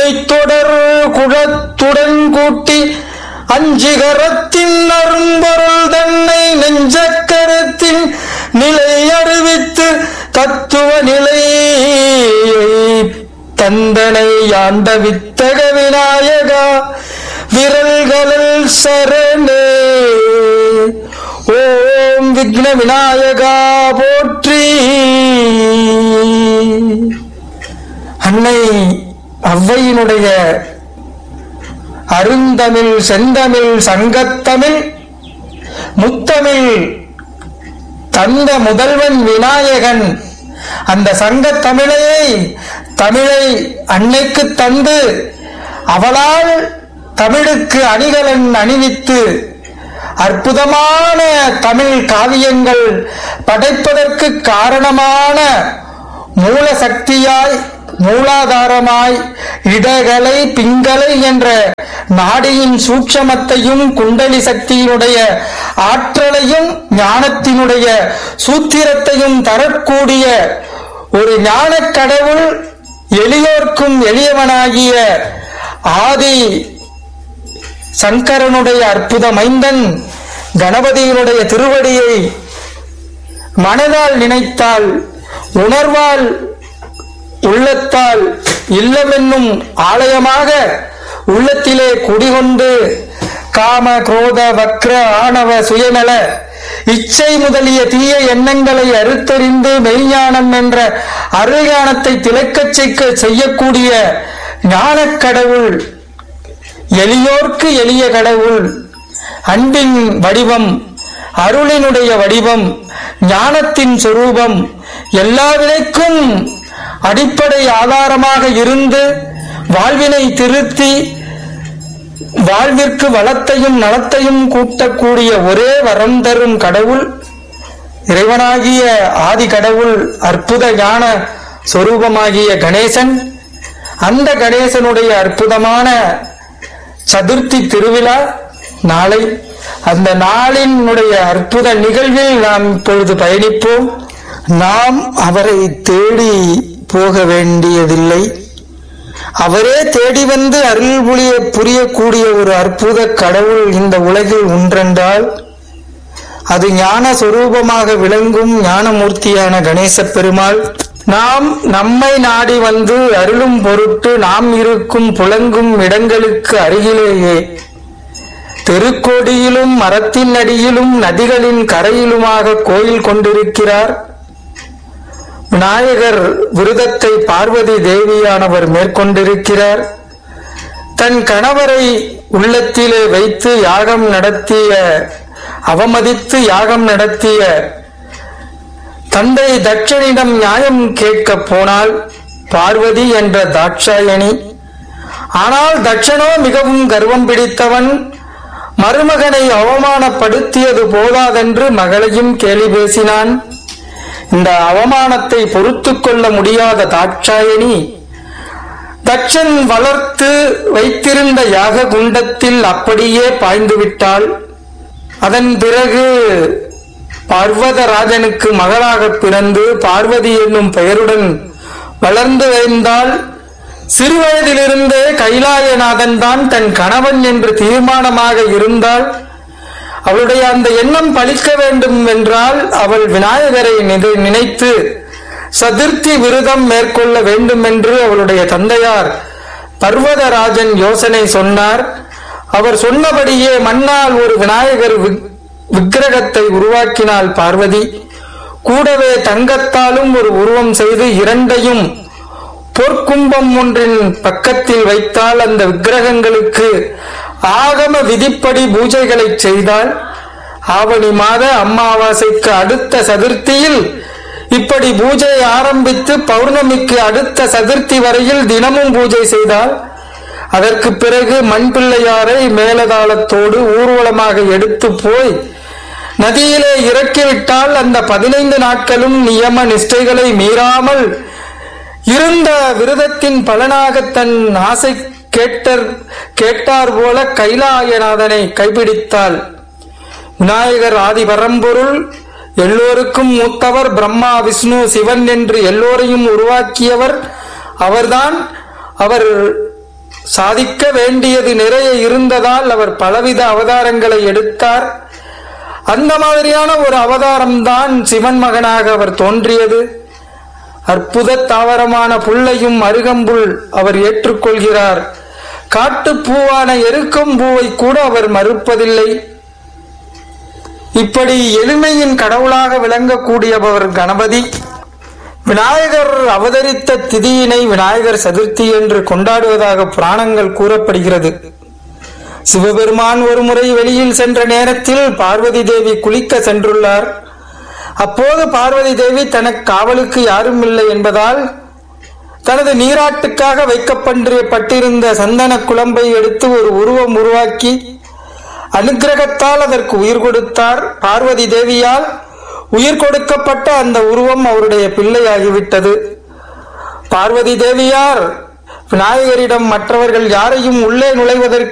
தொடர் குழத்துடன் கூட்டி அஞ்சிகரத்தின் அரும்பொருள் தன்னை நெஞ்சக்கரத்தின் நிலை அறிவித்து தத்துவ நிலை தந்தனை ஆண்ட வித்தக விநாயகா விரல்களில் சரணே ஓம் விக்ன விநாயகா போற்றி அன்னை ஔவையினுடைய அருந்தமிழ் செந்தமிழ் சங்கத்தமிழ் முத்தமிழ் தந்த முதல்வன் விநாயகன் அந்த சங்கத் தமிழையை தமிழை அன்னைக்கு தந்து அவளால் தமிழுக்கு அணிகலன் அணிவித்து அற்புதமான தமிழ் காவியங்கள் படைப்பதற்கு காரணமான மூல சக்தியாய் மூலாதாரமாய் இடகலை பிங்கலை என்ற நாடியின் சூட்சமத்தையும் குண்டலி சக்தியினுடைய ஆற்றலையும் ஞானத்தினுடைய சூத்திரத்தையும் தரக்கூடிய ஒரு ஞானக் கடவுள் எளியோர்க்கும் எளியவனாகிய ஆதி சங்கரனுடைய அற்புத மைந்தன் கணபதியினுடைய திருவடியை மனதால் நினைத்தால் உணர்வால் உள்ளத்தால் இல்லமென்னும் ஆலயமாக உள்ளத்திலே குடிகொண்டு காம குரோத வக்ர ஆணவ சுயநல இச்சை முதலிய தீய எண்ணங்களை அறுத்தறிந்து மெய்ஞானம் என்ற அருஞானத்தை திளைக்கச் செய்ய செய்யக்கூடிய ஞானக் கடவுள் எளியோர்க்கு எளிய கடவுள் அன்பின் வடிவம் அருளினுடைய வடிவம் ஞானத்தின் சொரூபம் எல்லா வினைக்கும் அடிப்படை ஆதாரமாக இருந்து வாழ்வினை திருத்தி வாழ்விற்கு வளத்தையும் நலத்தையும் கூட்டக்கூடிய ஒரே வரம் தரும் கடவுள் இறைவனாகிய ஆதி கடவுள் அற்புத ஞான சொரூபமாகிய கணேசன் அந்த கணேசனுடைய அற்புதமான சதுர்த்தி திருவிழா நாளை அந்த நாளினுடைய அற்புத நிகழ்வில் நாம் இப்பொழுது பயணிப்போம் நாம் அவரை தேடி போக வேண்டியதில்லை அவரே தேடி வந்து அருள் புரிய புரியக்கூடிய ஒரு அற்புத கடவுள் இந்த உலகில் ஒன்றென்றால் அது ஞான சொரூபமாக விளங்கும் ஞானமூர்த்தியான கணேச பெருமாள் நாம் நம்மை நாடி வந்து அருளும் பொருட்டு நாம் இருக்கும் புலங்கும் இடங்களுக்கு அருகிலேயே தெருக்கோடியிலும் மரத்தின் அடியிலும் நதிகளின் கரையிலுமாக கோயில் கொண்டிருக்கிறார் விநாயகர் விரதத்தை பார்வதி தேவியானவர் மேற்கொண்டிருக்கிறார் தன் கணவரை உள்ளத்திலே வைத்து யாகம் நடத்திய அவமதித்து யாகம் நடத்திய தந்தை தட்சனிடம் நியாயம் கேட்க போனால் பார்வதி என்ற தாட்சாயணி ஆனால் தட்சனோ மிகவும் கர்வம் பிடித்தவன் மருமகனை அவமானப்படுத்தியது போதாதென்று மகளையும் கேலி பேசினான் இந்த அவமானத்தை பொறுத்து கொள்ள முடியாத தாட்சாயணி தட்சன் வளர்த்து வைத்திருந்த யாக குண்டத்தில் அப்படியே பாய்ந்து விட்டாள் அதன் பிறகு பர்வதராஜனுக்கு மகளாக பிறந்து பார்வதி என்னும் பெயருடன் வளர்ந்து வந்தால் சிறுவயதிலிருந்தே கைலாயநாதன் தான் தன் கணவன் என்று தீர்மானமாக இருந்தால் அவளுடைய அந்த எண்ணம் பலிக்க வேண்டும் என்றால் அவள் விநாயகரை நினை- நினைத்து சதுர்த்தி விரதம் மேற்கொள்ள வேண்டும் என்று அவளுடைய தந்தையார் பர்வதராஜன் யோசனை சொன்னார் அவர் சொன்னபடியே மண்ணால் ஒரு விநாயகர் விக்- விக்கிரகத்தை உருவாக்கினாள் பார்வதி கூடவே தங்கத்தாலும் ஒரு உருவம் செய்து இரண்டையும் பொற்கும்பம் ஒன்றின் பக்கத்தில் வைத்தால் அந்த விக்கிரகங்களுக்கு ஆகம விதிப்படி பூஜைகளை செய்தால் ஆவணி மாத அமாவாசைக்கு அடுத்த சதுர்த்தியில் இப்படி பூஜை ஆரம்பித்து பௌர்ணமிக்கு அடுத்த சதுர்த்தி வரையில் தினமும் பூஜை செய்தால் அதற்கு பிறகு மண் பிள்ளையாரை மேலதாளத்தோடு ஊர்வலமாக எடுத்து போய் நதியிலே இறக்கிவிட்டால் அந்த பதினைந்து நாட்களும் நியம நிஷ்டைகளை மீறாமல் இருந்த விரதத்தின் பலனாக தன் ஆசை கேட்டர் கேட்டார் போல கைலாயநாதனை கைப்பிடித்தாள் விநாயகர் ஆதி பரம்பொருள் எல்லோருக்கும் மூத்தவர் பிரம்மா விஷ்ணு சிவன் என்று எல்லோரையும் உருவாக்கியவர் அவர்தான் அவர் சாதிக்க வேண்டியது நிறைய இருந்ததால் அவர் பலவித அவதாரங்களை எடுத்தார் அந்த மாதிரியான ஒரு அவதாரம்தான் சிவன் மகனாக அவர் தோன்றியது அற்புத தாவரமான புல்லையும் அருகம்புல் அவர் ஏற்றுக்கொள்கிறார் காட்டுப்பூவான எருக்கம் பூவை கூட அவர் மறுப்பதில்லை இப்படி எளிமையின் கடவுளாக விளங்கக்கூடியவர் கணபதி விநாயகர் அவதரித்த திதியினை விநாயகர் சதுர்த்தி என்று கொண்டாடுவதாக புராணங்கள் கூறப்படுகிறது சிவபெருமான் ஒரு முறை வெளியில் சென்ற நேரத்தில் பார்வதி தேவி குளிக்க சென்றுள்ளார் அப்போது பார்வதி தேவி தனக்கு காவலுக்கு யாரும் இல்லை என்பதால் தனது நீராட்டுக்காக வைக்கப்பட்டிருந்த சந்தன குழம்பை எடுத்து ஒரு உருவம் உருவாக்கி அனுக்கிரகத்தால் அதற்கு உயிர் கொடுத்தார் பார்வதி தேவியால் உயிர் கொடுக்கப்பட்ட அந்த உருவம் அவருடைய பிள்ளையாகிவிட்டது பார்வதி தேவியார் விநாயகரிடம் மற்றவர்கள் யாரையும் உள்ளே நுழைவதற்கு